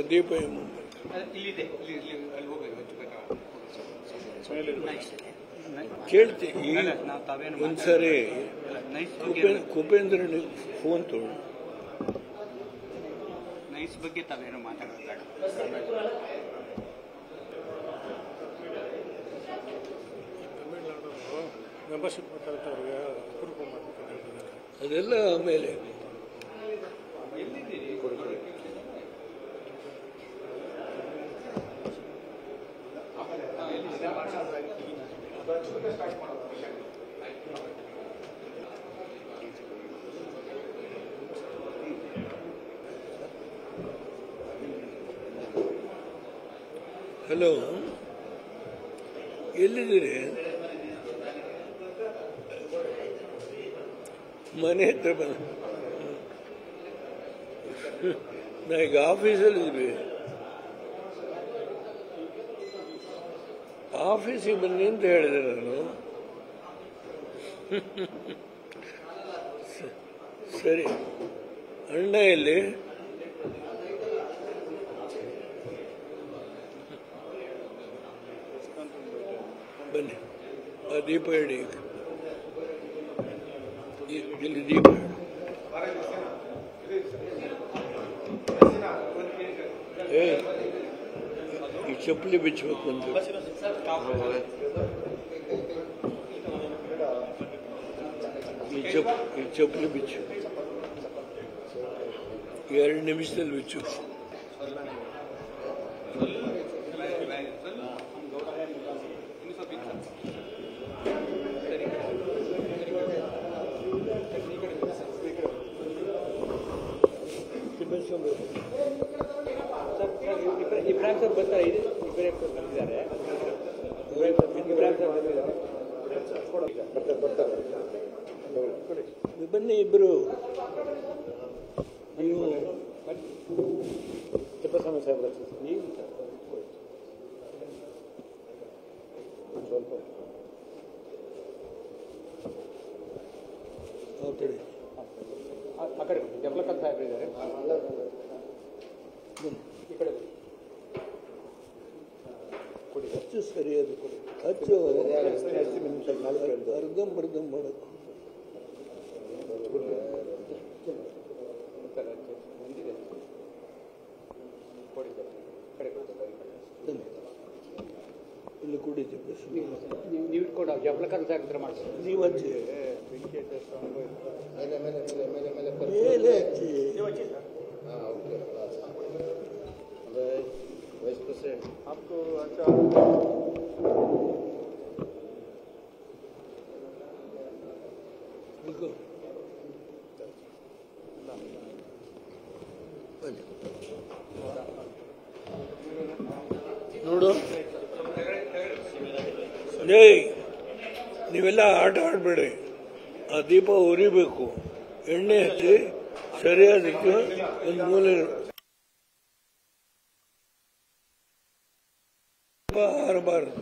ದೀಪ ಮುಂದೆ ಇಲ್ಲಿದೆ ಇಲ್ಲಿ ಇಲ್ಲಿ ಅಲ್ಲಿ ಹೋಗಿ ಹಚ್ಚಬೇಕಾ ಕೇಳ್ತಿ ಈಗ ಇಲ್ಲ, ನಾವು ತಾವೇನು ಒಂದ್ಸರಿ ನೈಸ್ ಬಗ್ಗೆ ಕುಪೇಂದ್ರ ಕುಪೇಂದ್ರ ಫೋನ್ ತೊಗೊಂಡು ನೈಸ್ ಬಗ್ಗೆ ತಾವೇನು ಮಾತಾಡೋದು ಬೇಡ ಮೆಂಬರ್ಶಿಪ್ ಮಾತಾಡ್ತವ್ರಿಗೆ ಅಪ್ರೂವ್ ಮಾಡಬೇಕು ಅದೆಲ್ಲ ಆಮೇಲೆ ಹಲೋ ಎಲ್ಲಿದ್ದೀರಿ ಮನೆ ಹತ್ರ ಬಂದ ನಾ ಈಗ ಆಫೀಸಲ್ಲಿ ಇದ್ವಿ ಆಫೀಸಿಗೆ ಬನ್ನಿ ಅಂತ ಹೇಳಿದೆ ನಾನು ಸ- ಸರಿ ಅಣ್ಣ ಎಲ್ಲಿ ಬನ್ನಿ ಆ ದೀಪ ಇಡಿ ಈಗ. ಇ- ಇಲ್ಲಿ ದೀಪ ಇಡು ಏ ಈ ಚಪ್ಪಲಿ ಬಿಚ್ಚಬೇಕು ಅಂತ ಈ ಚಪ್ ಈ ಚಪ್ಪಲಿ ಬಿಚ್ಚು ಎರಡು ನಿಮಿಷದಲ್ಲಿ ಬಿಚ್ಚು ಇಬ್ರಾಹಿಂ ಸರ್ ಬರ್ತಾರೆ ಇಬ್ಬರೇ ಬಂದಿದ್ದಾರೆ ಇಬ್ರಾಹಿಂ ಸರ್ ಬಂದಿದ್ದಾರೆ ಬನ್ನಿ ಇಬ್ರು ನೀವು ತಿಪ್ಪಸ್ವಾಮಿ ಸಾಹೇಬ್ರ ನೀವು ಸ್ವಲ್ಪ ಆ ಕಡೆ ಆ ಕಡೆ ಜಬ್ಲಕಲ್ ಸಾಹೇಬ್ರು ಇದ್ದಾರೆ ಬನ್ನಿ ಈ ಕಡೆ ಹಚ್ಚು ಸರಿಯಾದ ಕೊಡಿ ಹಚ್ಚು ಅರ್ಧಂಬರ್ಧಂ ಮಾಡಬೇಕು ಬಂದಿದೆ ಕೊಡಿ ಸರ್ ಈ ಕಡೆ ಕೊಡಿ ಸರ್, ಈ ಕಡೆ. ಬನ್ನಿ. ಇಲ್ಲಿ ಕುಡಿತೀವಿ ಬಸ್ ನೀವು ನೀವು ಇಟ್ಕೊಂಡು ಜಬ್ಲಕಲ್ ಸಾಹೇಬ್ ಹತ್ರ ಮಾಡಿಸಿ ನೀವು ಹಚ್ಚಿ ಮೇಲೆ ಹಚ್ಚಿ आपको अच्छा ನಿಲ್ಕೊ. ಬನ್ನಿ. ನೋಡು ಏಯ್ ನೀವೆಲ್ಲ ಆಟ ಆಡಬೇಡಿ ಆ ದೀಪ ಉರಿಬೇಕು ಎಣ್ಣೆ ಹಚ್ಚಿ ಸರಿಯಾದಕ್ಕೆ ಒಂದು ಮೂಲೆ ದೀಪ ಹಾರಬಾರದು